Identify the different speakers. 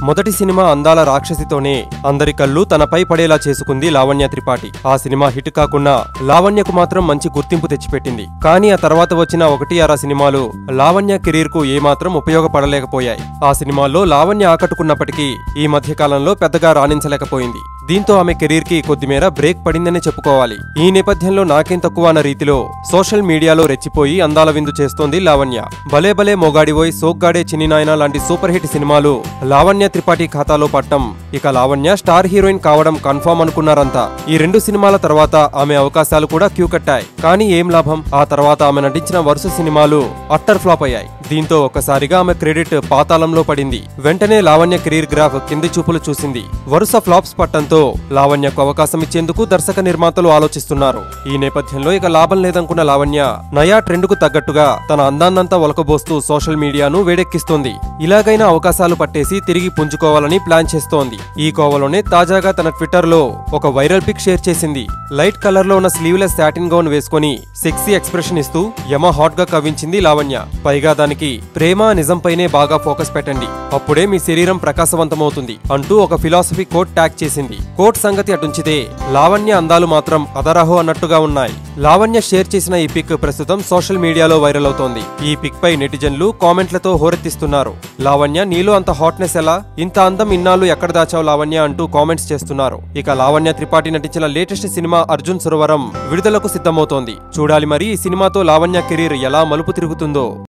Speaker 1: మొదటి సినిమా అందాల రాక్షసితోనే అందరి కళ్ళు తనపై పడేలా చేసుకుంది లావణ్య త్రిపాఠి ఆ సినిమా హిట్ కాకుండా లావణ్యకు మాత్రం మంచి గుర్తింపు తెచ్చిపెట్టింది కానీ ఆ తర్వాత వచ్చిన ఒకటి అర సినిమాలు లావణ్య కెరీర్ కు ఏమాత్రం ఉపయోగపడలేకపోయాయి ఆ సినిమాల్లో లావణ్య ఆకట్టుకున్నప్పటికీ ఈ మధ్య కాలంలో పెద్దగా రాణించలేకపోయింది దీంతో ఆమె కెరీర్ కి కొద్దిమేర బ్రేక్ పడిందనే చెప్పుకోవాలి ఈ నేపథ్యంలో నాకేం తక్కువ అన్న రీతిలో సోషల్ మీడియాలో రెచ్చిపోయి అందాల విందు చేస్తోంది లావణ్య భలే భలే మొగాడివోయ్ సోగ్గాడే చిన్నినాయన లాంటి సూపర్ హిట్ సినిమాలు లావణ్య త్రిపాఠి ఖాతాలో పట్టం ఇక లావణ్య స్టార్ హీరోయిన్ కావడం కన్ఫర్మ్ అనుకున్నారంతా ఈ రెండు సినిమాల తర్వాత ఆమె అవకాశాలు కూడా క్యూ కట్టాయి కానీ ఏం లాభం ఆ తర్వాత ఆమె నటించిన వరుస సినిమాలు అట్టర్ ఫ్లాప్ అయ్యాయి దీంతో ఒక్కసారిగా ఆమె క్రెడిట్ పాతాళంలో పడింది వెంటనే లావణ్య కెరీర్ గ్రాఫ్ కింది చూపులు చూసింది వరుస ఫ్లాప్స్ పట్టంతో లావణ్యకు అవకాశం ఇచ్చేందుకు దర్శక నిర్మాతలు ఆలోచిస్తున్నారు ఈ నేపథ్యంలో ఇక లాభం లేదనుకున్న లావణ్య నయా ట్రెండ్ కు తగ్గట్టుగా తన అందాన్నంతా ఒలకబోస్తూ సోషల్ మీడియాను వేడెక్కిస్తోంది ఇలాగైనా అవకాశాలు పట్టేసి తిరిగి పుంజుకోవాలని ప్లాన్ చేస్తోంది ఈ కోవలోనే తాజాగా తన ట్విట్టర్ లో ఒక వైరల్ పిక్ షేర్ చేసింది లైట్ కలర్ లో ఉన్న స్లీవ్లెస్ సాటిన్ గౌన్ వేసుకొని సెక్సీ ఎక్స్ప్రెషన్ ఇస్తూ యమ హాట్ గా కవించింది లావణ్య పైగా దానికి ప్రేమ నిజంపైనే బాగా ఫోకస్ పెట్టండి అప్పుడే మీ శరీరం ప్రకాశవంతమవుతుంది అంటూ ఒక ఫిలాసఫీ కోట్ ట్యాగ్ చేసింది కోట్ సంగతి అటుంచితే లావణ్య అందాలు మాత్రం అదరహో అన్నట్టుగా ఉన్నాయి లావణ్య షేర్ చేసిన ఈ పిక్ ప్రస్తుతం సోషల్ మీడియాలో వైరల్ అవుతోంది ఈ పిక్ పై నెటిజన్లు కామెంట్లతో హోరెత్తిస్తున్నారు లావణ్య నీలో అంత హాట్నెస్ ఎలా ఇంత అందం ఇన్నాళ్ళు ఎక్కడ దాచావు లావణ్య అంటూ కామెంట్స్ చేస్తున్నారు ఇక లావణ్య త్రిపాఠి నటించిన లేటెస్ట్ సినిమా అర్జున్ సురవరం విడుదలకు సిద్ధమవుతోంది చూడాలి మరి ఈ సినిమాతో లావణ్య కెరీర్ ఎలా మలుపు తిరుగుతుందో